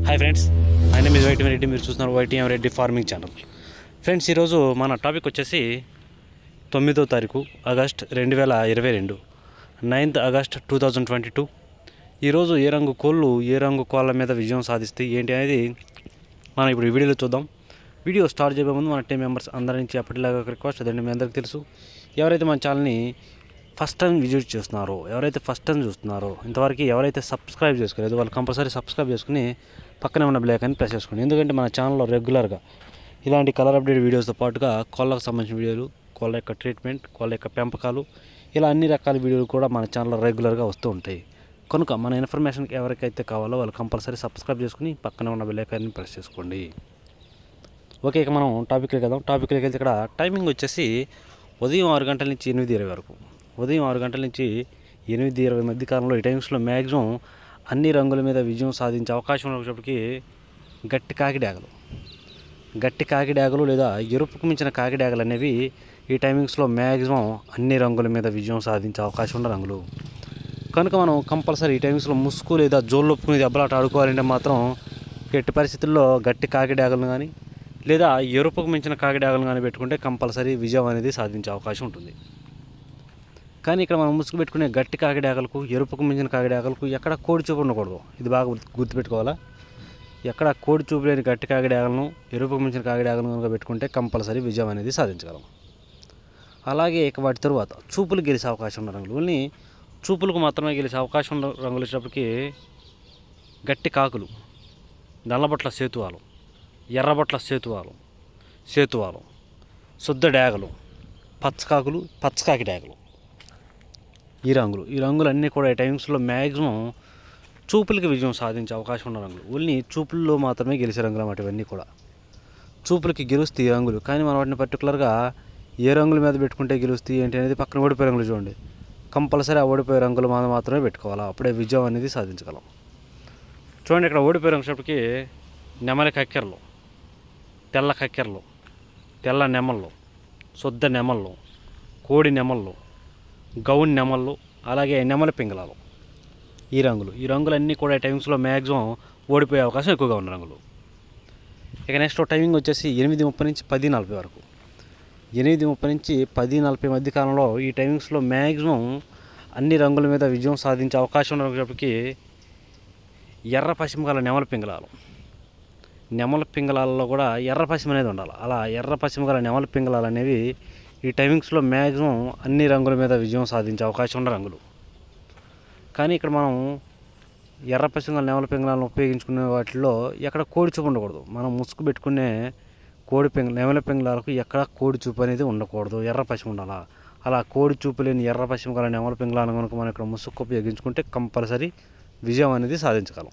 hi friends my name is YTM Reddy మీరు చూస్తున్నారు YTM Reddy farming channel friends ఈరోజు మన టాపిక్ వచ్చేసి తొమ్మిదో తారీఖు ఆగస్ట్ రెండు వేల ఇరవై రెండు ninth August two thousand twenty two ఈరోజు ఏ రంగు కోళ్ళు ఏ రంగు కోళ్ళ మీద విజయం సాధిస్తాయి ఏంటి అనేది మనం ఇప్పుడు ఈ వీడియోలో చూద్దాం వీడియో స్టార్ట్ చేయబోయే ముందు మన టీం మెంబర్స్ అందరి నుంచి ఎప్పటిలాగా ఒక రిక్వెస్ట్ అదండి మీ అందరికీ తెలుసు ఎవరైతే మన ఛానల్ని ఫస్ట్ టైం విజిట్ చేస్తున్నారో ఎవరైతే ఫస్ట్ టైం చూస్తున్నారో ఇంతవరకు ఎవరైతే సబ్స్క్రైబ్ చేసుకోలేదో వాళ్ళు కంపల్సరీ సబ్స్క్రైబ్ చేసుకుని పక్కనే ఉన్న బ్లాక్ అని ప్రెస్ చేసుకోండి ఎందుకంటే మన ఛానల్లో రెగ్యులర్గా ఇలాంటి కలర్ అప్డేట్ వీడియోస్తో పాటుగా కోళ్ళకు సంబంధించిన వీడియోలు కోళ్ళ యొక్క ట్రీట్మెంట్ కోళ్ళ యొక్క పెంపకాలు ఇలా అన్ని రకాల వీడియోలు కూడా మన ఛానల్లో రెగ్యులర్గా వస్తూ ఉంటాయి కనుక మన ఇన్ఫర్మేషన్ ఎవరికైతే కావాలో వాళ్ళు కంపల్సరీ సబ్స్క్రైబ్ చేసుకుని పక్కనే ఉన్న బెల్ ఐకాన్ని ప్రెస్ చేసుకోండి ఓకే ఇక మనం టాపిక్లోకి వెళ్దాం టాపిక్లోకి వెళ్తే ఇక్కడ టైమింగ్ వచ్చేసి ఉదయం ఆరు గంటల నుంచి ఎనిమిది ఇరవై వరకు ఉదయం ఆరు గంటల నుంచి ఎనిమిది ఇరవై మధ్య కాలంలో ఈ టైమ్స్లో మ్యాక్సిమం అన్ని రంగుల మీద విజయం సాధించే అవకాశం ఉన్నప్పటికీ గట్టి కాకిడాగలు గట్టి కాకిడాగలు లేదా ఎరుపుకు మించిన కాకిడాగలు అనేవి ఈ టైమింగ్స్లో మ్యాక్సిమం అన్ని రంగుల మీద విజయం సాధించే అవకాశం ఉన్న రంగులు కనుక మనం కంపల్సరీ ఈ టైమ్స్లో ముసుగు లేదా జోళ్ళొప్పుకుని దెబ్బలాట ఆడుకోవాలంటే మాత్రం ఎట్టి పరిస్థితుల్లో గట్టి కాకిడాగలను కానీ లేదా ఎరుపుకు మించిన కాకిడాగలను కానీ పెట్టుకుంటే కంపల్సరీ విజయం అనేది సాధించే అవకాశం ఉంటుంది కానీ ఇక్కడ మనం ముసుగు పెట్టుకునే గట్టి కాకిడాగలకు ఎరుపుకు మించిన కాకిడాగలకు ఎక్కడ కోడి చూపు ఉండకూడదు ఇది బాగా గుర్తు- గుర్తుపెట్టుకోవాలా ఎక్కడ కోడి చూపు లేని గట్టి కాకిడాగలను ఎరుపుకు మించిన కాకిడాగలను కనుక పెట్టుకుంటే కంపల్సరీ విజయం అనేది సాధించగలం అలాగే ఇక వాటి తరువాత చూపులు గెలిచే అవకాశం ఉన్న రంగులు ఓన్లీ చూపులకు మాత్రమే గెలిచే అవకాశం ఉన్న రంగులు వచ్చేటప్పటికి గట్టి కాకులు నల్లబట్ల సేతువాలు ఎర్రబట్ల సేతువాలు సేతువాలు శుద్ధ డ్యాగలు పచ్చకాకులు పచ్చకాకి డ్యాగలు ఈ రంగులు ఈ రంగులు అన్నీ కూడా ఈ టైమ్స్లో మ్యాక్సిమం చూపులకి విజయం సాధించే అవకాశం ఉన్న రంగులు ఓన్లీ చూపుల్లో మాత్రమే గెలిచే రంగులు అన్నమాట ఇవన్నీ కూడా చూపులకి గెలుస్తాయి ఈ రంగులు కానీ మనం వాటిని పర్టికులర్గా ఏ రంగుల మీద పెట్టుకుంటే గెలుస్తాయి ఏంటి అనేది పక్కన ఓడిపోయే రంగులు చూడండి కంపల్సరీ ఆ ఓడిపోయే రంగుల మీద మాత్రమే పెట్టుకోవాలి అప్పుడే విజయం అనేది సాధించగలం చూడండి ఇక్కడ ఓడిపోయే రంగులకి నెమలి కక్కెరలు తెల్ల కక్కెరలు తెల్ల నెమళ్ళు శుద్ధ నెమళ్ళు కోడి నెమళ్ళు గౌన్ నెమళ్ళు అలాగే నెమలి పింగళాలు ఈ రంగులు ఈ రంగులన్నీ కూడా ఈ టైమ్స్లో మ్యాక్సిమం ఓడిపోయే అవకాశం ఎక్కువగా ఉన్న రంగులు ఇక నెక్స్ట్ టైమింగ్ వచ్చేసి ఎనిమిది ముప్పై నుంచి పది నలభై వరకు ఎనిమిది ముప్పై నుంచి పది నలభై మధ్య కాలంలో ఈ టైమింగ్స్లో మ్యాక్సిమం అన్ని రంగుల మీద విజయం సాధించే అవకాశం ఉన్నప్పటికీ ఎర్ర పశ్చిమ గల నెమల పింగళాలు నెమల పింగళాలలో కూడా ఎర్ర పశ్చిమ అనేది ఉండాలి అలా ఎర్ర పశ్చిమ గల నెమల పింగళాలు అనేవి ఈ టైమింగ్స్లో మ్యాక్సిమం అన్ని రంగుల మీద విజయం సాధించే అవకాశం ఉన్న రంగులు కానీ ఇక్కడ మనం ఎర్ర పశ్చిమ గల నెమల పింగళాలను ఉపయోగించుకునే వాటిల్లో ఎక్కడ కోడి చూపు ఉండకూడదు మనం ముసుగు పెట్టుకునే కోడి పింగ నెమల పింగళాలకు ఎక్కడ కోడి చూపు అనేది ఉండకూడదు ఎర్ర పశ్చిమ ఉండాలా అలా కోడి చూపు లేని ఎర్ర పశ్చిమ గల నెమల పింగళాలను కనుక మనం ఇక్కడ ముసుగు ఉపయోగించుకుంటే కంపల్సరీ విజయం అనేది సాధించగలం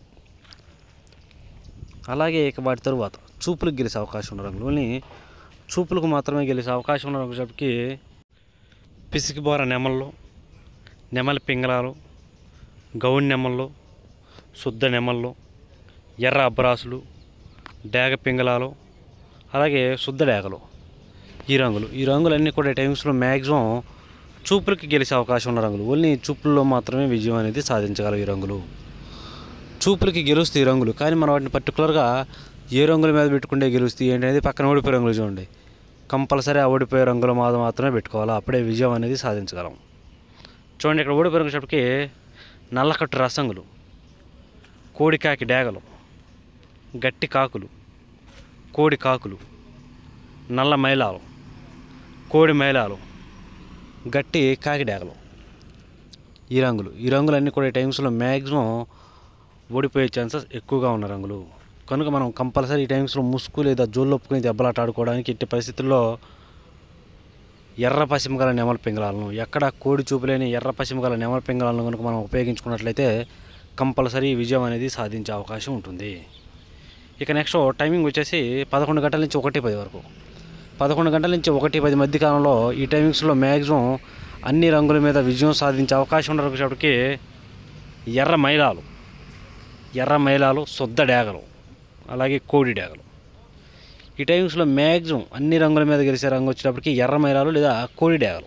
అలాగే ఇక వాటి తరువాత చూపులకు గెలిచే అవకాశం ఉన్న రంగులు ఓన్లీ చూపులకు మాత్రమే గెలిచే అవకాశం ఉన్న రంగులకి పిసికిబోర నెమళ్ళు నెమలి పింగళాలు గౌన్ నెమళ్ళు శుద్ధ నెమళ్ళు ఎర్ర అబ్బరాసులు డేగ పింగళాలు అలాగే శుద్ధ డేగలు ఈ రంగులు ఈ రంగులన్నీ కూడా ఈ టైమ్స్లో మ్యాక్సిమం చూపులకి గెలిచే అవకాశం ఉన్న రంగులు ఓన్లీ చూపుల్లో మాత్రమే విజయం అనేది సాధించగలవు ఈ రంగులు చూపులకి గెలుస్తాయి ఈ రంగులు కానీ మనం వాటిని పర్టికులర్గా ఏ రంగుల మీద పెట్టుకుంటే గెలుస్తాయి ఏంటి అనేది పక్కన ఓడిపోయే రంగులు చూడండి కంపల్సరీ ఆ ఓడిపోయే రంగుల మీద మాత్రమే పెట్టుకోవాలి అప్పుడే విజయం అనేది సాధించగలం చూడండి ఇక్కడ ఓడిపోయే రంగులకి నల్లకట్టు రసంగులు కోడికాకి డేగలు గట్టి కాకులు కోడి కాకులు నల్ల మైలాలు కోడి మైలాలు గట్టి కాకి డేగలు ఈ రంగులు ఈ రంగులన్నీ కూడా ఈ టైమ్స్లో మ్యాక్సిమం ఓడిపోయే ఛాన్సెస్ ఎక్కువగా ఉన్న రంగులు కనుక మనం కంపల్సరీ ఈ టైమ్స్లో ముసుగు లేదా జోళ్ళు ఒప్పుకుని దెబ్బలాట ఆడుకోవడానికి ఇట్టి పరిస్థితుల్లో ఎర్ర పశ్చిమ గల నెమల పింగళాలను ఎక్కడ కోడి చూపులేని ఎర్ర పశ్చిమ గల నెమల పింగళాలను కనుక మనం ఉపయోగించుకున్నట్లయితే కంపల్సరీ విజయం అనేది సాధించే అవకాశం ఉంటుంది ఇక నెక్స్ట్ టైమింగ్ వచ్చేసి పదకొండు గంటల నుంచి ఒకటి పది వరకు పదకొండు గంటల నుంచి ఒకటి పది మధ్య కాలంలో ఈ టైమింగ్స్లో మ్యాక్సిమం అన్ని రంగుల మీద విజయం సాధించే అవకాశం ఉన్నప్పటికీ ఎర్ర మైలాలు ఎర్ర మైలాలు శుద్ధ డేగలు అలాగే కోడి డేగలు ఈ టైమ్స్లో మ్యాక్సిమం అన్ని రంగుల మీద గెలిచే రంగు వచ్చేటప్పటికి ఎర్ర మైలాలు లేదా కోడి డేగలు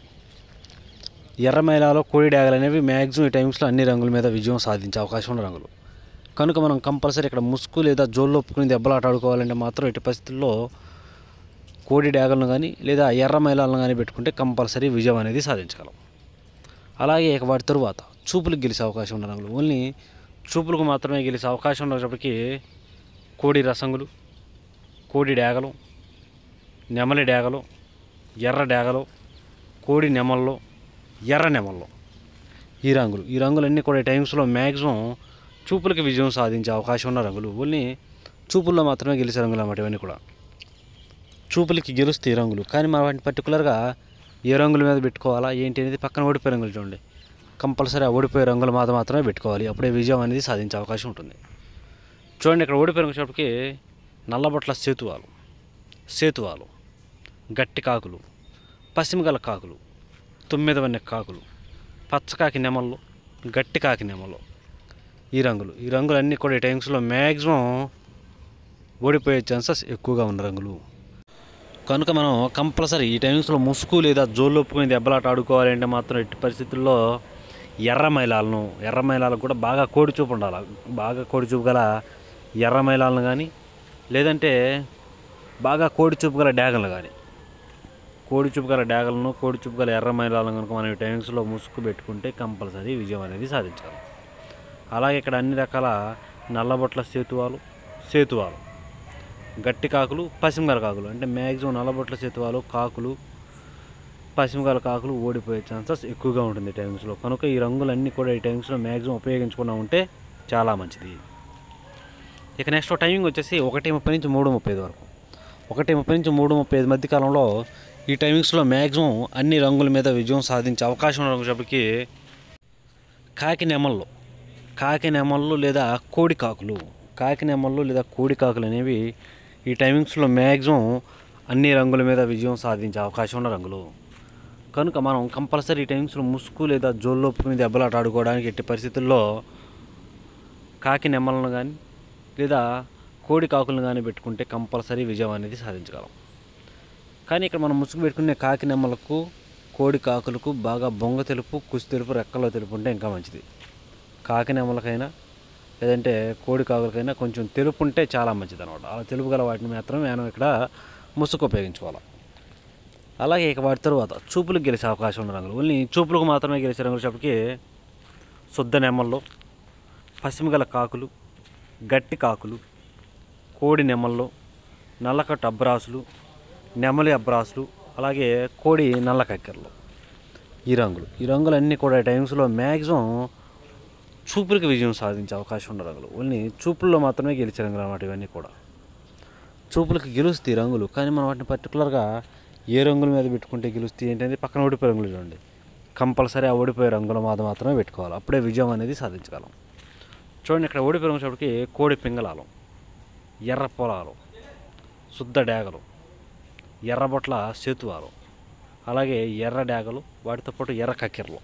ఎర్ర మైలాలో కోడి డేగలు అనేవి మ్యాక్సిమం ఈ టైమ్స్లో అన్ని రంగుల మీద విజయం సాధించే అవకాశం ఉన్న రంగులు కనుక మనం కంపల్సరీ ఇక్కడ ముసుగు లేదా జోల్లో ఒప్పుకుని దెబ్బలాట ఆడుకోవాలంటే మాత్రం ఎట్టి పరిస్థితుల్లో కోడి డ్యాగలను కానీ లేదా ఎర్ర మైలాలను కానీ పెట్టుకుంటే కంపల్సరీ విజయం అనేది సాధించగలం అలాగే ఇక వాటి తరువాత చూపులకు గెలిచే అవకాశం ఉన్న రంగులు ఓన్లీ చూపులకు మాత్రమే గెలిచే అవకాశం ఉన్నప్పటికీ కోడి రసంగులు కోడి డ్యాగలు నెమలి డ్యాగలు ఎర్ర డ్యాగలు కోడి నెమల్లో ఎర్ర నెమల్లో ఈ రంగులు ఈ రంగులన్నీ కూడా ఈ టైమ్స్లో మ్యాక్సిమం చూపులకి విజయం సాధించే అవకాశం ఉన్న రంగులు ఓన్లీ చూపుల్లో మాత్రమే గెలిచే రంగులు అన్నమాట ఇవన్నీ కూడా చూపులకి గెలుస్తే ఈ రంగులు కానీ మనం వాటిని పర్టికులర్గా ఏ రంగుల మీద పెట్టుకోవాలా ఏంటి అనేది పక్కన ఓడిపోయే రంగులు చూడండి కంపల్సరీ ఆ ఓడిపోయే రంగుల మీద మాత్రమే పెట్టుకోవాలి అప్పుడే విజయం అనేది సాధించే అవకాశం ఉంటుంది చూడండి ఇక్కడ ఓడిపోయే రంగు వచ్చేటప్పటికి నల్లబొట్ల సేతువాలు సేతువాలు గట్టి కాకులు పశ్చిమగల కాకులు తొమ్మిది వన్నె కాకులు పచ్చకాకి నెమళ్ళు గట్టి కాకి నెమలు ఈ రంగులు ఈ రంగులన్నీ కూడా ఈ టైమ్స్లో మ్యాక్సిమం ఓడిపోయే ఛాన్సెస్ ఎక్కువగా ఉన్న రంగులు కనుక మనం కంపల్సరీ ఈ టైమ్స్లో ముసుగు లేదా జోలు ఒప్పుకుని దెబ్బలాట ఆడుకోవాలి అంటే మాత్రం ఎట్టి పరిస్థితుల్లో ఎర్ర మైలాలను ఎర్ర మైలాలకు కూడా బాగా కోడి చూపు ఉండాలి బాగా కోడి చూపు గల ఎర్ర మైలాలను కానీ లేదంటే బాగా కోడి చూపు గల డ్యాగన్లు కానీ కోడి చూపు గల డ్యాగలను కోడి చూపు గల ఎర్ర మైలాలను కనుక మనం ఈ టైమ్స్లో ముసుగు పెట్టుకుంటే కంపల్సరీ విజయం అనేది సాధించాలి అలాగే ఇక్కడ అన్ని రకాల నల్లబొట్ల సేతువాలు సేతువాలు గట్టి కాకులు పశ్చిమగల కాకులు అంటే మ్యాక్సిమం నల్లబొట్ల సేతువాలు కాకులు పశ్చిమగల కాకులు ఓడిపోయే ఛాన్సెస్ ఎక్కువగా ఉంటుంది ఈ టైమ్స్లో కనుక ఈ రంగులన్నీ కూడా ఈ టైమ్స్లో మ్యాక్సిమం ఉపయోగించకుండా ఉంటే చాలా మంచిది ఇక నెక్స్ట్ టైమింగ్ వచ్చేసి ఒకటి ముప్పై నుంచి మూడు ముప్పై ఐదు వరకు ఒకటి ముప్పై నుంచి మూడు ముప్పై ఐదు మధ్య కాలంలో ఈ టైమింగ్స్లో మ్యాక్సిమం అన్ని రంగుల మీద విజయం సాధించే అవకాశం ఉన్నప్పటికీ కాకి నెమళ్ళు కాకి నెమళ్ళు లేదా కోడి కాకులు కాకి నెమళ్ళు లేదా కోడి కాకులు అనేవి ఈ టైమింగ్స్లో మ్యాక్సిమం అన్ని రంగుల మీద విజయం సాధించే అవకాశం ఉన్న రంగులు కనుక మనం కంపల్సరీ ఈ టైమింగ్స్లో ముసుగు లేదా జోల్లోపు మీద దెబ్బలాట ఆడుకోవడానికి ఎట్టి పరిస్థితుల్లో కాకి నెమ్మలను కానీ లేదా కోడి కాకులను కానీ పెట్టుకుంటే కంపల్సరీ విజయం అనేది సాధించగలం కానీ ఇక్కడ మనం ముసుగు పెట్టుకునే కాకి నెమ్మలకు కోడి కాకులకు బాగా బొంగ తెలుపు కుసి తెలుపు రెక్కలో తెలుపు ఉంటే ఇంకా మంచిది కాకి నెమ్మలకైనా లేదంటే కోడి కాకులకైనా కొంచెం తెలుపు ఉంటే చాలా మంచిది అనమాట అలా తెలుపు గల వాటిని మాత్రం మనం ఇక్కడ ముసుగు ఉపయోగించుకోవాలి అలాగే ఇక వాటి తరువాత చూపులకు గెలిచే అవకాశం ఉన్న రంగులు ఓన్లీ చూపులకు మాత్రమే గెలిచే రంగులు చెప్పటికి శుద్ధ నెమ్మల్లో పశ్చిమగల కాకులు గట్టి కాకులు కోడి నెమల్లో నల్లకట్టు అబ్రాసులు నెమలి అబ్రాసులు అలాగే కోడి నల్ల కక్కెరలు ఈ రంగులు ఈ రంగులన్నీ కూడా ఈ టైమ్స్లో మ్యాక్సిమం చూపులకు విజయం సాధించే అవకాశం ఉన్న రంగులు ఓన్లీ చూపుల్లో మాత్రమే గెలిచే రంగులు అన్నమాట ఇవన్నీ కూడా చూపులకు గెలుస్తాయి రంగులు కానీ మనం వాటిని పర్టికులర్గా ఏ రంగుల మీద పెట్టుకుంటే గెలుస్తాయి ఏంటంటే పక్కన ఓడిపోయే రంగులు చూడండి కంపల్సరీ ఆ ఓడిపోయే రంగుల మీద మాత్రమే పెట్టుకోవాలి అప్పుడే విజయం అనేది సాధించగలం చూడండి ఇక్కడ ఓడిపోయే రంగులకి కోడి పింగళాలు ఎర్ర పొలాలు శుద్ధ డ్యాగలు ఎర్రబొట్ల సేతువాలు అలాగే ఎర్ర డ్యాగలు వాటితో పాటు ఎర్ర కక్కెరలు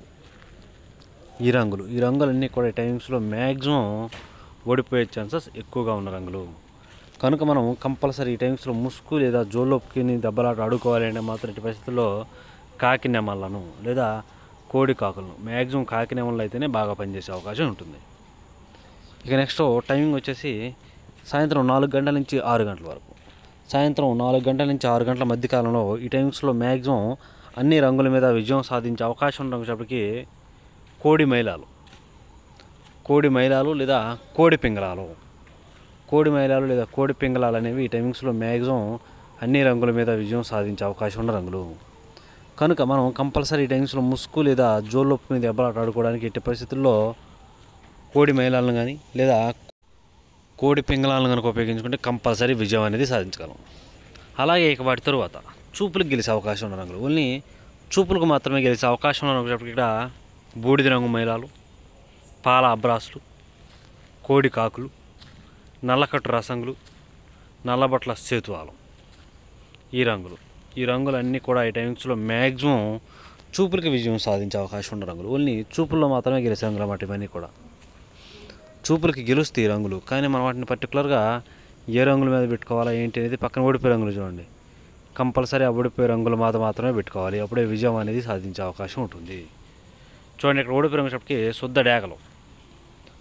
ఈ రంగులు ఈ రంగులన్నీ కూడా ఈ టైమ్స్లో మ్యాక్సిమం ఓడిపోయే ఛాన్సెస్ ఎక్కువగా ఉన్న రంగులు కనుక మనం కంపల్సరీ ఈ టైమ్స్లో ముసుగు లేదా జోలోపుకి దెబ్బలాట ఆడుకోవాలి అంటే మాత్రం ఇటు పరిస్థితుల్లో కాకి నెమళ్ళను లేదా కోడి కాకులను మ్యాక్సిమం కాకి నెమళ్ళు అయితేనే బాగా పనిచేసే అవకాశం ఉంటుంది ఇక నెక్స్ట్ టైమింగ్ వచ్చేసి సాయంత్రం నాలుగు గంటల నుంచి ఆరు గంటల వరకు సాయంత్రం నాలుగు గంటల నుంచి ఆరు గంటల మధ్య కాలంలో ఈ టైమ్స్లో మ్యాక్సిమం అన్ని రంగుల మీద విజయం సాధించే అవకాశం ఉన్నప్పటికీ కోడి మైలాలు కోడి మైలాలు లేదా కోడి పింగళాలు కోడి మైలాలు లేదా కోడి పింగళాలు అనేవి ఈ టైమింగ్స్లో మ్యాక్సిమం అన్ని రంగుల మీద విజయం సాధించే అవకాశం ఉన్న రంగులు కనుక మనం కంపల్సరీ ఈ టైమ్స్లో ముసుగు లేదా జోళ్ళొప్పు మీద దెబ్బలాట ఆడుకోవడానికి ఎట్టి పరిస్థితుల్లో కోడి మైలాలను కానీ లేదా కోడి పింగళాలను కనుక ఉపయోగించుకుంటే కంపల్సరీ విజయం అనేది సాధించగలం అలాగే ఇక వాటి తరువాత చూపులకు గెలిచే అవకాశం ఉన్న రంగులు ఓన్లీ చూపులకు మాత్రమే గెలిచే అవకాశం ఉన్న రంగులు ఇక్కడ బూడిద రంగు మైలాలు పాల అబ్రాసులు కోడి కాకులు నల్లకట్టు రసంగులు నల్లబట్ల సేతువాలు ఈ రంగులు ఈ రంగులన్నీ కూడా ఈ టైమ్స్లో మ్యాక్సిమం చూపులకి విజయం సాధించే అవకాశం ఉన్న రంగులు ఓన్లీ చూపుల్లో మాత్రమే గెలిచే రంగులు అన్నమాట ఇవన్నీ కూడా చూపులకి గెలుస్తాయి ఈ రంగులు కానీ మనం వాటిని పర్టికులర్గా ఏ రంగుల మీద పెట్టుకోవాలా ఏంటి అనేది పక్కన ఓడిపోయే రంగులు చూడండి కంపల్సరీ ఆ ఓడిపోయే రంగుల మీద మాత్రమే పెట్టుకోవాలి అప్పుడే విజయం అనేది సాధించే అవకాశం ఉంటుంది చూడండి ఇక్కడ ఓడిపోయే రంగులకి శుద్ధ డ్యాగలు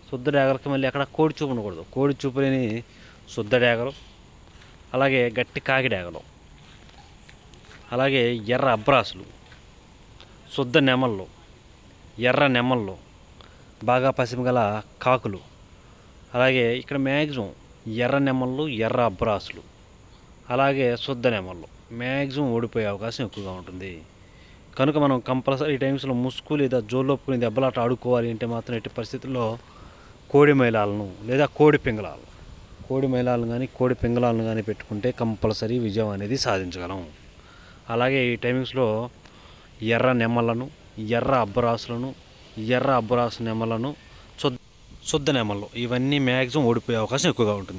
శుద్ధ డేగలకి మళ్ళీ అక్కడ కోడి చూపు ఉండకూడదు కోడి చూపు లేని శుద్ధ డేగలు అలాగే గట్టి కాకి డేగలు అలాగే ఎర్ర అబ్రాసులు శుద్ధ నెమళ్ళు ఎర్ర నెమళ్ళు బాగా పసిమిగల కాకులు అలాగే ఇక్కడ మ్యాక్సిమం ఎర్ర నెమళ్ళు ఎర్ర అబ్రాసులు అలాగే శుద్ధ నెమళ్ళు మ్యాక్సిమం ఓడిపోయే అవకాశం ఎక్కువగా ఉంటుంది కనుక మనం కంపల్సరీ ఈ టైమ్స్లో ముసుగు లేదా జోల్లోపుకుని దెబ్బలాట ఆడుకోవాలి అంటే మాత్రం ఎట్టి పరిస్థితుల్లో కోడి మైలాలను లేదా కోడి పింగళాలను కోడి మైలాలను కానీ కోడి పింగళాలను కానీ పెట్టుకుంటే కంపల్సరీ విజయం అనేది సాధించగలం అలాగే ఈ టైమింగ్స్లో ఎర్ర నెమ్మలను ఎర్ర అబ్బరాసులను ఎర్ర అబ్బరాసు నెమ్మలను శుద్ధ శుద్ధ నెమ్మలు ఇవన్నీ మ్యాక్సిమం ఓడిపోయే అవకాశం ఎక్కువగా ఉంటుంది